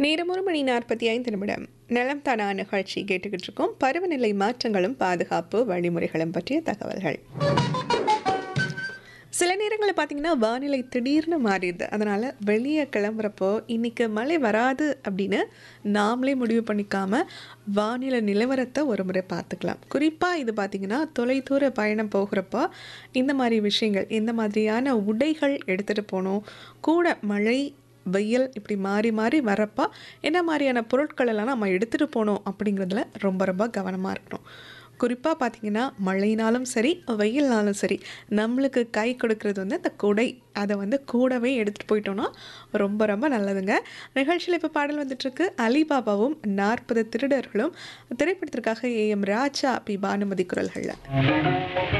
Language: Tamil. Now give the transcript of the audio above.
நேரம் ஒரு மணி நாற்பத்தி ஐந்து நிமிடம் நலம் தானா நிகழ்ச்சி கேட்டுக்கிட்டு இருக்கோம் பருவநிலை மாற்றங்களும் பாதுகாப்பு வழிமுறைகளும் பற்றிய தகவல்கள் சில நேரங்களில் பார்த்தீங்கன்னா வானிலை திடீர்னு மாறிடுது அதனால் வெளியே கிளம்புறப்போ இன்றைக்கி மழை வராது அப்படின்னு நாமளே முடிவு பண்ணிக்காம வானிலை நிலவரத்தை ஒரு முறை பார்த்துக்கலாம் குறிப்பாக இது பார்த்திங்கன்னா தொலைதூர பயணம் போகிறப்போ இந்த மாதிரி விஷயங்கள் இந்த மாதிரியான உடைகள் எடுத்துகிட்டு போகணும் கூட மழை வெயில் இப்படி மாறி மாறி வரப்போ என்ன மாதிரியான பொருட்கள் எல்லாம் நம்ம எடுத்துகிட்டு போகணும் அப்படிங்கிறதுல ரொம்ப ரொம்ப கவனமாக இருக்கணும் குறிப்பாக பார்த்தீங்கன்னா மழைனாலும் சரி வெயில்னாலும் சரி நம்மளுக்கு கை கொடுக்கறது வந்து அந்த குடை அதை வந்து கூடவே எடுத்துகிட்டு போயிட்டோம்னா ரொம்ப ரொம்ப நல்லதுங்க நிகழ்ச்சியில் இப்போ பாடல் வந்துட்டுருக்கு அலிபாபாவும் நாற்பது திருடர்களும் திரைப்படத்திற்காக A M Raja P Bhanumathi குரல்களில்